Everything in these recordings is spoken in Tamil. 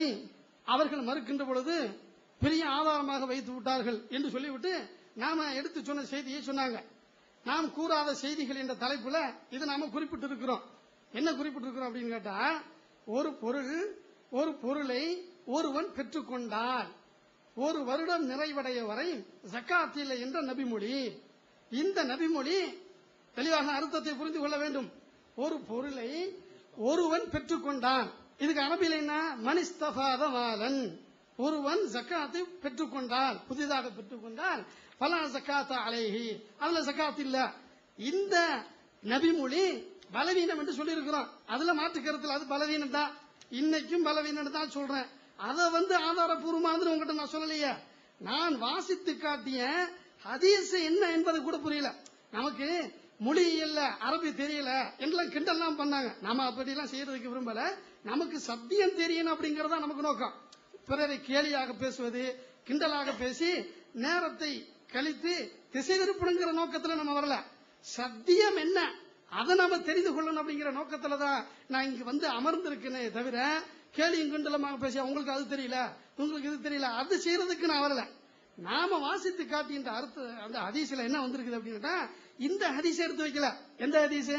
அவர்கள் மறுக்கின்ற பொழுது பெரிய ஆதாரமாக வைத்து விட்டார்கள் என்று சொல்லிவிட்டு நாம எடுத்து சொன்ன செய்தியை சொன்னாங்க நாம் கூறாத செய்திகள் என்ற தலைப்புல இது நாம குறிப்பிட்டு இருக்கிறோம் என்ன குறிப்பிட்டு இருக்கிறோம் அப்படின்னு கேட்டா ஒரு பொருள் ஒரு பொருளை ஒருவன் பெற்றுக்கொண்டால் ஒரு வருடம் நிறைவடைய வரை ஜக்காத் இல்லை என்ற நபிமொழி இந்த நபிமொழி தெளிவாக அர்த்தத்தை புரிந்து கொள்ள வேண்டும் ஒரு பொருளை ஒருவன் பெற்றுக்கொண்டான் இதுக்கு அரபியில் என்ன மனிஸ்தபாத மாலன் ஒருவன் ஜக்காத்தை பெற்றுக்கொண்டால் புதிதாக பெற்றுக்கொண்டால் பல ஜக்காத்த அலைஹி அதுல ஜக்காத் இல்ல இந்த நபிமொழி பலவீனம் என்று சொல்லியிருக்கிறோம் அதுல மாற்று கருத்துல அது பலவீனம் தான் இன்னைக்கும் பலவீனம் தான் சொல்றேன் அதை வந்து ஆதாரபூர்வமானது உங்ககிட்ட நான் சொல்லலையே நான் வாசித்து காட்டிய ஹதீஸ் என்ன என்பது கூட புரியல நமக்கு மொழி இல்ல அரபி தெரியல எல்லாம் கிண்டல்லாம் பண்ணாங்க நாம அப்படிலாம் செய்யறதுக்கு விரும்பல நமக்கு சத்தியம் தெரியணும் அப்படிங்கறதா நமக்கு நோக்கம் பிறரை கேலியாக பேசுவது கிண்டலாக பேசி நேரத்தை கழித்து திசை திருப்பணுங்கிற நோக்கத்துல நம்ம வரல சத்தியம் என்ன அதை நாம தெரிந்து கொள்ளணும் அப்படிங்கிற நோக்கத்துல தான் நான் இங்க வந்து அமர்ந்திருக்கேனே தவிர கேலியும் கிண்டலமாக பேசி உங்களுக்கு அது தெரியல உங்களுக்கு இது தெரியல அது செய்யறதுக்கு நான் வரல நாம வாசித்து காட்டுகின்ற அர்த்த அந்த ஹதீஸ்ல என்ன வந்திருக்குது அப்படின்னா இந்த ஹதீஸை எடுத்து வைக்கல எந்த ஹதீஸை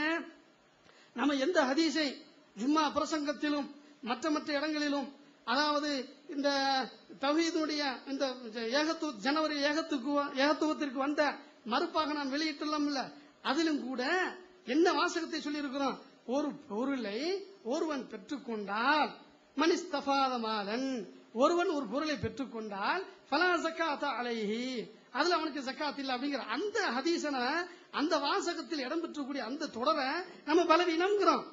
நம்ம எந்த ஹதீஸை ஜும்மா பிரசங்கத்திலும் மற்ற மற்ற இடங்களிலும் அதாவது இந்த தவீதுடைய இந்த ஏகத்துவ ஜனவரி ஏகத்துக்கு ஏகத்துவத்திற்கு வந்த மறுப்பாக நாம் வெளியிட்டுள்ளோம் இல்ல அதிலும் கூட என்ன வாசகத்தை சொல்லி இருக்கிறோம் ஒரு பொருளை ஒருவன் பெற்றுக்கொண்டால் மனிஸ்தபாத மாலன் ஒருவன் ஒரு பொருளை பெற்றுக்கொண்டால் பலா ஜக்காத்த அலைஹி அதுல அவனுக்கு ஜக்காத் இல்ல அப்படிங்கிற அந்த ஹதீசன அந்த வாசகத்தில் இடம் பெற்றக்கூடிய அந்த தொடரை நம்ம பலவீனம்ங்கிறோம்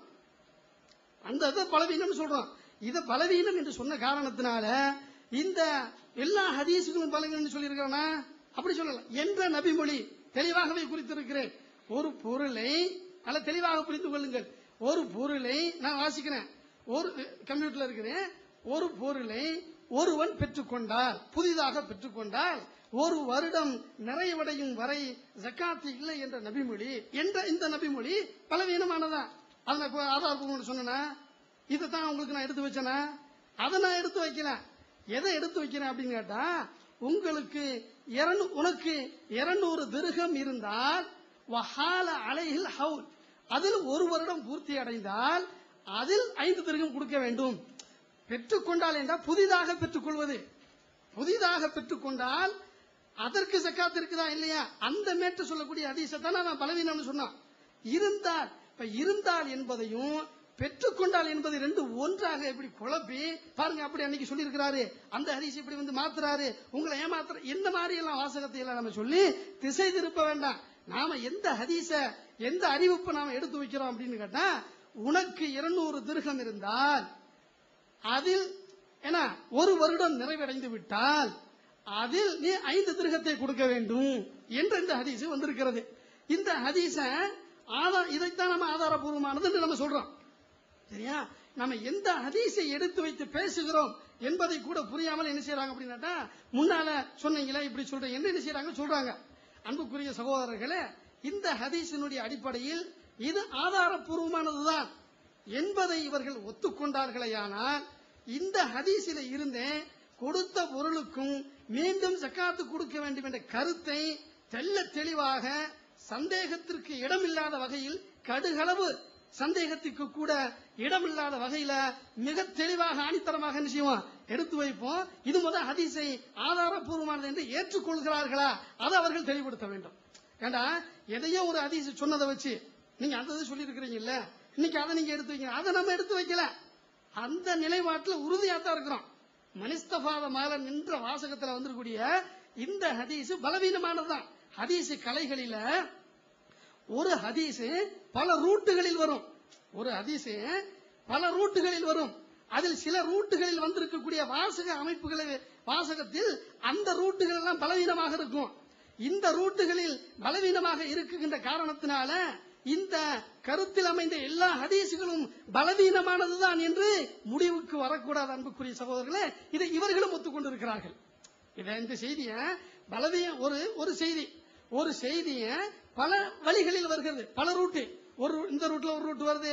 அந்த இதை பலவீனம் சொல்றோம் இத பலவீனம் என்று சொன்ன காரணத்தினால இந்த எல்லா ஹதீஸுகளும் பலவீனம் சொல்லியிருக்கிறேனா அப்படி சொல்லல என்ற நபிமொழி தெளிவாகவே குறித்திருக்கிறேன் ஒரு பொருளை நல்ல தெளிவாக புரிந்து கொள்ளுங்கள் ஒரு பொருளை நான் வாசிக்கிறேன் ஒரு கம்ப்யூட்டர்ல இருக்கிறேன் ஒரு பொருளை ஒருவன் பெற்றுக்கொண்டால் புதிதாக பெற்றுக்கொண்டால் ஒரு வருடம் நிறைவடையும் வரை ஜக்காத்து இல்லை என்ற நபிமொழி என்ற இந்த நபிமொழி பலவீனமானதா அதை நான் இப்போ ஆதாரப்பூர்வம் சொன்னேனா இதை தான் உங்களுக்கு நான் எடுத்து வச்சேனா அதை நான் எடுத்து வைக்கல எதை எடுத்து வைக்கிறேன் அப்படின்னு கேட்டா உங்களுக்கு இருநூ- உனக்கு இருநூறு திருகம் இருந்தால் வஹால அலைஹில் ஹவுல் அதில் ஒரு வருடம் பூர்த்தி அடைந்தால் அதில் ஐந்து திருகம் கொடுக்க வேண்டும் பெற்றுக்கொண்டால் என்றால் புதிதாக பெற்றுக்கொள்வது புதிதாக பெற்றுக்கொண்டால் அதற்கு ஜக்காத் இருக்குதா இல்லையா அந்த மேற்று சொல்லக்கூடிய ஹதீஸை நான் பலவீனம்னு சொன்னான் இருந்தால் இப்ப இருந்தால் என்பதையும் பெற்றுக்கொண்டால் என்பது ரெண்டு ஒன்றாக இப்படி குழப்பி பாருங்க அப்படி அன்னைக்கு சொல்லியிருக்கிறாரு அந்த ஹதீஸ் இப்படி வந்து மாத்துறாரு உங்களை ஏமாத்துற இந்த மாதிரி எல்லாம் வாசகத்தை எல்லாம் நம்ம சொல்லி திசை திருப்ப வேண்டாம் நாம எந்த ஹதீஸ எந்த அறிவிப்பை நாம எடுத்து வைக்கிறோம் அப்படின்னு கேட்டா உனக்கு இருநூறு திருகம் இருந்தால் அதில் என்ன ஒரு வருடம் நிறைவடைந்து விட்டால் அதில் நீ ஐந்து திருகத்தை கொடுக்க வேண்டும் என்ற இந்த ஹதீஸ் வந்திருக்கிறது இந்த ஹதீஸ ஆதார இதைத்தான் நம்ம ஆதாரபூர்வமானது என்று நம்ம சொல்றோம் சரியா நம்ம எந்த ஹதீஸை எடுத்து வைத்து பேசுகிறோம் என்பதை கூட புரியாமல் என்ன செய்யறாங்க அப்படின்னாட்டா முன்னால சொன்னீங்களே இப்படி சொல்றீங்க என்ன என்ன செய்யறாங்க சொல்றாங்க அன்புக்குரிய சகோதரர்களே இந்த ஹதீஸினுடைய அடிப்படையில் இது ஆதாரபூர்வமானதுதான் என்பதை இவர்கள் ஒத்துக்கொண்டார்களேயானால் இந்த ஹதீஸில இருந்தே கொடுத்த பொருளுக்கும் மீண்டும் ஜக்காத்து கொடுக்க வேண்டும் என்ற கருத்தை தெள்ள தெளிவாக சந்தேகத்திற்கு இடமில்லாத வகையில் கடுகளவு சந்தேகத்திற்கு கூட இடமில்லாத வகையில மிக தெளிவாக ஆணித்தரமாக என்ன செய்வோம் எடுத்து வைப்போம் இது முதல் ஹதீஸை ஆதாரபூர்வமானது என்று ஏற்றுக்கொள்கிறார்களா அதை அவர்கள் தெளிவுபடுத்த வேண்டும் ஏண்டா எதையோ ஒரு ஹதீஸ் சொன்னதை வச்சு நீங்க அந்த இது சொல்லி இருக்கிறீங்கல்ல இன்னைக்கு அதை நீங்க எடுத்து வைங்க அதை நம்ம எடுத்து வைக்கல அந்த நிலைப்பாட்டில் உறுதியா தான் இருக்கிறோம் மனிஸ்தபாத மேல நின்ற வாசகத்துல வந்திருக்கூடிய இந்த ஹதீஸ் பலவீனமானதுதான் ஹதீஸ் கலைகளில ஒரு ஹதீஸ் பல ரூட்டுகளில் வரும் ஒரு ஹதீஸ் பல ரூட்டுகளில் வரும் அதில் சில ரூட்டுகளில் வந்திருக்கக்கூடிய வாசக அமைப்புகளை வாசகத்தில் அந்த ரூட்டுகள் எல்லாம் பலவீனமாக இருக்கும் இந்த ரூட்டுகளில் பலவீனமாக இருக்குகின்ற காரணத்தினால இந்த கருத்தில் அமைந்த எல்லா ஹதீசுகளும் பலவீனமானதுதான் என்று முடிவுக்கு வரக்கூடாது அன்புக்குரிய சகோதரர்களே இதை இவர்களும் ஒத்துக்கொண்டிருக்கிறார்கள் இத இந்த செய்திய பலவீன ஒரு ஒரு செய்தி ஒரு செய்திய பல வழிகளில் வருகிறது பல ரூட்டு ஒரு இந்த ரூட்ல ஒரு ரூட் வருது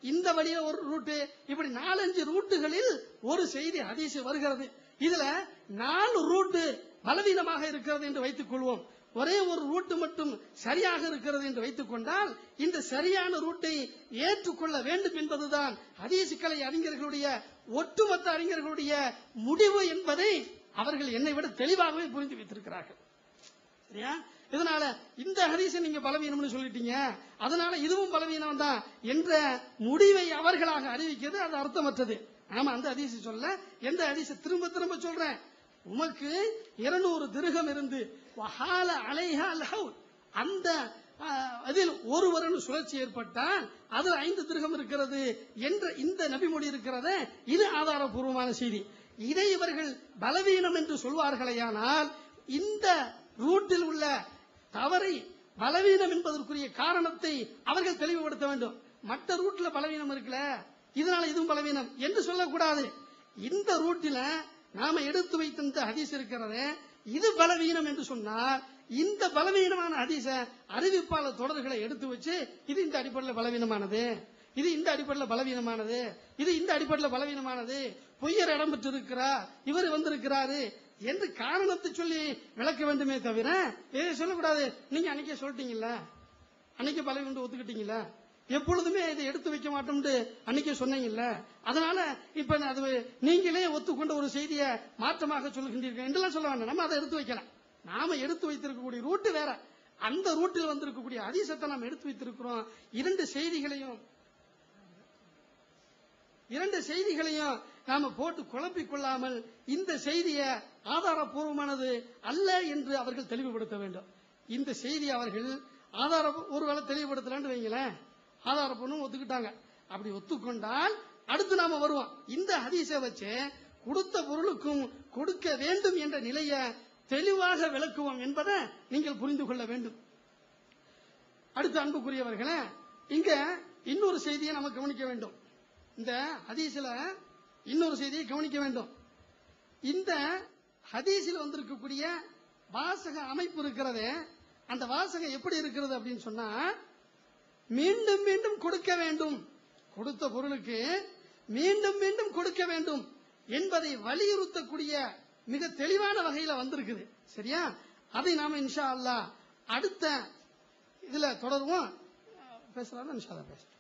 இந்த வழியில ஒரு ரூட்டு இப்படி நாலஞ்சு ரூட்டுகளில் ஒரு செய்தி ஹதீஸ் வருகிறது இதுல நாலு ரூட்டு பலவீனமாக இருக்கிறது என்று வைத்துக் கொள்வோம் ஒரே ஒரு ரூட்டு மட்டும் சரியாக இருக்கிறது என்று வைத்துக் கொண்டால் இந்த சரியான ரூட்டை ஏற்றுக்கொள்ள வேண்டும் என்பதுதான் ஹதீசுக்கலை அறிஞர்களுடைய ஒட்டுமொத்த அறிஞர்களுடைய முடிவு என்பதை அவர்கள் என்னை விட தெளிவாகவே புரிந்து வைத்திருக்கிறார்கள் சரியா இதனால இந்த ஹதீஸை நீங்க பலவீனம்னு சொல்லிட்டீங்க அதனால இதுவும் பலவீனம் தான் என்ற முடிவை அவர்களாக அறிவிக்கிறது அது அர்த்தமற்றது நாம அந்த ஹதீஸை சொல்ல எந்த ஹதீஸை திரும்ப திரும்ப சொல்றேன் உமக்கு இருநூறு திருகம் இருந்து வஹால அலைஹா லஹவ் அந்த ஆஹ், அதில் ஒருவரன் சுழற்சி ஏற்பட்டால் அதில் ஐந்து திருகம் இருக்கிறது என்ற இந்த நபிமொழி இருக்கிறது இது ஆதாரபூர்வமான செய்தி இதை இவர்கள் பலவீனம் என்று சொல்வார்களேயானால் இந்த ரூட்டில் உள்ள தவறை பலவீனம் என்பதற்குரிய காரணத்தை அவர்கள் தெளிவுபடுத்த வேண்டும் மற்ற ரூட்ல பலவீனம் இருக்குல்ல இதனால இதுவும் பலவீனம் என்று சொல்லக்கூடாது இந்த ரூட்டில நாம எடுத்து வைத்த இந்த ஹதீஸ் இருக்கிறது இது பலவீனம் என்று சொன்னால் இந்த பலவீனமான ஹதீஸ அறிவிப்பாளர் தொடர்களை எடுத்து வச்சு இது இந்த அடிப்படையில் பலவீனமானது இது இந்த அடிப்படையில் பலவீனமானது இது இந்த அடிப்படையில் பலவீனமானது பொய்யர் இடம் பெற்று இருக்கிறார் இவர் வந்திருக்கிறாரு என்று காரணத்தை சொல்லி விளக்க வேண்டுமே தவிர இதை சொல்லக்கூடாது நீங்க அன்னைக்கே சொல்லிட்டீங்கல்ல அன்னைக்கு பலவீனம் ஒத்துக்கிட்டீங்கல்ல எப்பொழுதுமே இதை எடுத்து வைக்க மாட்டோம்னு அன்னைக்கே சொன்னீங்கல்ல அதனால இப்ப நான் அது நீங்களே ஒத்துக்கொண்ட ஒரு செய்தியை மாற்றமாக சொல்லுகின்றீர்கள் என்றெல்லாம் சொல்ல வேண்டாம் நம்ம அதை எடுத்து வைக்கலாம் நாம எடுத்து வைத்திருக்கக்கூடிய ரூட்டு வேற அந்த ரூட்டில் வந்திருக்கக்கூடிய அதிசத்தை நாம் எடுத்து வைத்திருக்கிறோம் இரண்டு செய்திகளையும் இரண்டு செய்திகளையும் நாம போட்டு குழப்பிக் கொள்ளாமல் இந்த செய்தியை ஆதாரபூர்வமானது அல்ல என்று அவர்கள் தெளிவுபடுத்த வேண்டும் இந்த செய்தி அவர்கள் ஆதார ஒருவேளை தெளிவுபடுத்தலான்னு வைங்களேன் ஆதாரப்பூர்வம் ஒத்துக்கிட்டாங்க அப்படி ஒத்துக்கொண்டால் அடுத்து நாம வருவோம் இந்த ஹதீஸை வச்சு கொடுத்த பொருளுக்கும் கொடுக்க வேண்டும் என்ற நிலையை தெளிவாக விளக்குவோம் என்பதை நீங்கள் புரிந்து கொள்ள வேண்டும் அடுத்து அன்புக்குரியவர்களே இங்க இன்னொரு செய்தியை நம்ம கவனிக்க வேண்டும் இந்த ஹதீஸ்ல இன்னொரு செய்தியை கவனிக்க வேண்டும் இந்த ஹதீஸில் வந்திருக்கக்கூடிய வாசக அமைப்பு இருக்கிறது அந்த வாசகம் எப்படி இருக்கிறது அப்படின்னு சொன்னா மீண்டும் மீண்டும் கொடுக்க வேண்டும் கொடுத்த பொருளுக்கு மீண்டும் மீண்டும் கொடுக்க வேண்டும் என்பதை வலியுறுத்தக்கூடிய மிக தெளிவான வகையில வந்திருக்குது சரியா அதை நாம இன்ஷா அல்லாஹ் அடுத்த இதுல தொடருவோம் பேசலாம் இன்ஷா அல்லாஹ் பேச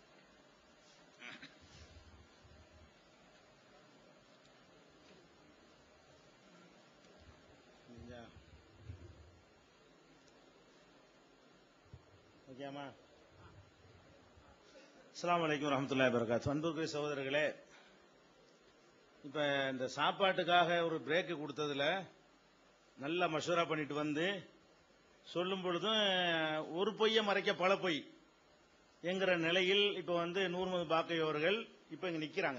ஓகேமா அஸ்ஸலாமு அலைக்கும் வரஹ்மத்துல்லாஹி வபரகாத்து அன்புக்குரிய சகோதரர்களே இப்ப இந்த சாப்பாட்டுக்காக ஒரு பிரேக் கொடுத்ததுல நல்ல மஷூரா பண்ணிட்டு வந்து சொல்லும் பொழுதும் ஒரு பொய்யை மறைக்க பல பொய் என்கிற நிலையில் இப்ப வந்து நூர்மது பாக்கை அவர்கள் இப்ப இங்க நிக்கிறாங்க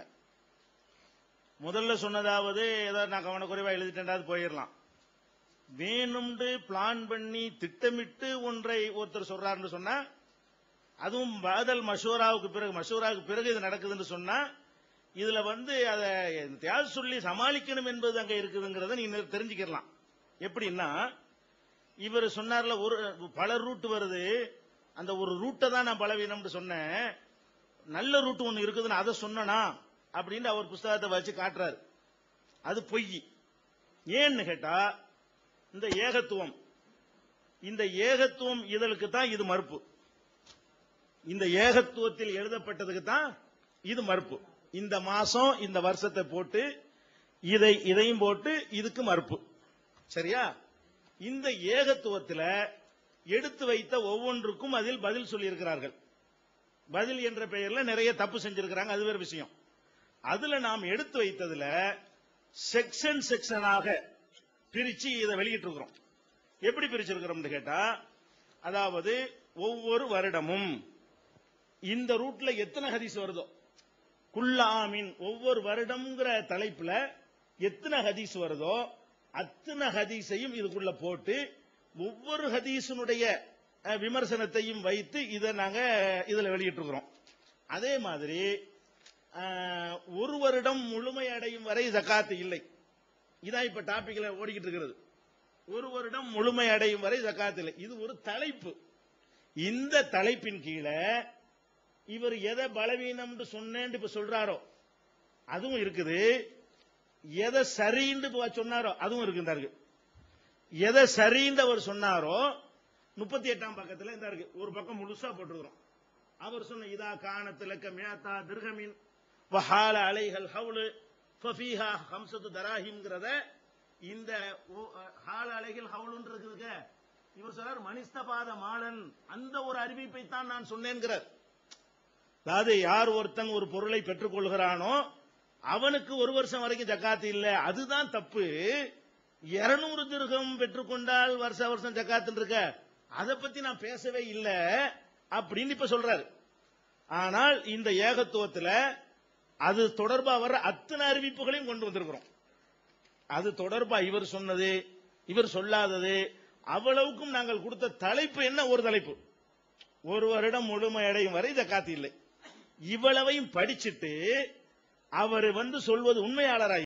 முதல்ல சொன்னதாவது ஏதோ நான் கவனக்குறைவா எழுதிட்டேன்டாது போயிடலாம் வேணும்னு பிளான் பண்ணி திட்டமிட்டு ஒன்றை ஒருத்தர் சொல்றாருன்னு சொன்னா அதுவும் பாதல் மஷூராவுக்கு பிறகு மஷூராவுக்கு பிறகு இது நடக்குதுன்னு சொன்னா இதுல வந்து அதை தியாக சொல்லி சமாளிக்கணும் என்பது அங்க இருக்குதுங்கிறத நீங்க தெரிஞ்சுக்கலாம் எப்படின்னா இவர் சொன்னார்ல ஒரு பல ரூட் வருது அந்த ஒரு ரூட்டை தான் நான் பலவீனம்னு சொன்னேன் நல்ல ரூட் ஒன்னு இருக்குதுன்னு அதை சொன்னனா அப்படின்னு அவர் புஸ்தகத்தை வச்சு காட்டுறாரு அது பொய் ஏன்னு கேட்டா இந்த ஏகத்துவம் இந்த ஏகத்துவம் இதழுக்கு தான் இது மறுப்பு இந்த ஏகத்துவத்தில் எழுதப்பட்டதுக்கு தான் இது மறுப்பு இந்த மாசம் இந்த வருஷத்தை போட்டு இதை இதையும் போட்டு இதுக்கு மறுப்பு சரியா இந்த ஏகத்துவத்துல எடுத்து வைத்த ஒவ்வொன்றுக்கும் அதில் பதில் சொல்லியிருக்கிறார்கள் பதில் என்ற பெயர்ல நிறைய தப்பு செஞ்சிருக்கிறாங்க அது வேற விஷயம் அதுல நாம் எடுத்து வைத்ததுல செக்ஷன் செக்ஷனாக பிரிச்சு இதை வெளியிட்டு இருக்கிறோம் எப்படி பிரிச்சிருக்கிறோம்னு கேட்டா அதாவது ஒவ்வொரு வருடமும் இந்த ரூட்ல எத்தனை ஹதீஸ் வருதோ குல்லாமின் ஒவ்வொரு வருடம்ங்கிற தலைப்புல எத்தனை ஹதீஸ் வருதோ அத்தனை ஹதீஸையும் இதுக்குள்ள போட்டு ஒவ்வொரு ஹதீஸினுடைய அஹ், விமர்சனத்தையும் வைத்து இதை நாங்க இதுல வெளியிட்டு இருக்கிறோம் அதே மாதிரி அஹ், ஒரு வருடம் முழுமையடையும் வரை ஜகாத்து இல்லை இதான் இப்ப டாபிக்ல ஓடிக்கிட்டு இருக்கிறது ஒரு வருடம் முழுமை அடையும் வரை ஜகாத் இல்லை இது ஒரு தலைப்பு இந்த தலைப்பின் கீழே இவர் எதை பலவீனம்னு சொன்னேன்னு இப்ப சொல்றாரோ அதுவும் இருக்குது எதை சரின்னு இப்ப சொன்னாரோ அதுவும் இருக்கு இந்த இருக்கு எதை சரின்னு அவர் சொன்னாரோ முப்பத்தி எட்டாம் பக்கத்துல இந்த இருக்கு ஒரு பக்கம் முழுசா போட்டுருக்கிறோம் அவர் சொன்ன இதா காணத்திலக்க மேத்தா திருகமின் வஹால அலைகள் ஹவுலு ஃபஃபீஹா ஹம்சத்து தராஹிம்ங்கிறத இந்த ஓ- ஹால அலைகள் ஹவுலுன்னு இருக்குதுங்க இவர் சொல்றார் மனிஸ்தபாத மாலன் அந்த ஒரு அறிவிப்பை தான் நான் சொன்னேன்கிறார் அதாவது யார் ஒருத்தன் ஒரு பொருளை பெற்றுக் கொள்கிறானோ அவனுக்கு ஒரு வருஷம் வரைக்கும் ஜக்காத்து இல்ல அதுதான் தப்பு இருநூறு திருகம் பெற்றுக்கொண்டால் வருஷ வருஷம் ஜக்காத்து இருக்க அதை பத்தி நான் பேசவே இல்ல அப்படின்னு இப்ப சொல்றாரு ஆனால் இந்த ஏகத்துவத்துல அது தொடர்பா வர்ற அத்தனை அறிவிப்புகளையும் கொண்டு வந்திருக்கிறோம் அது தொடர்பா இவர் சொன்னது இவர் சொல்லாதது அவ்வளவுக்கும் நாங்கள் கொடுத்த தலைப்பு என்ன ஒரு தலைப்பு ஒரு வருடம் முழுமையடையும் வரை ஜக்காத்து இல்லை இவ்வளவையும் படிச்சிட்டு அவர் வந்து சொல்வது உண்மையாளரா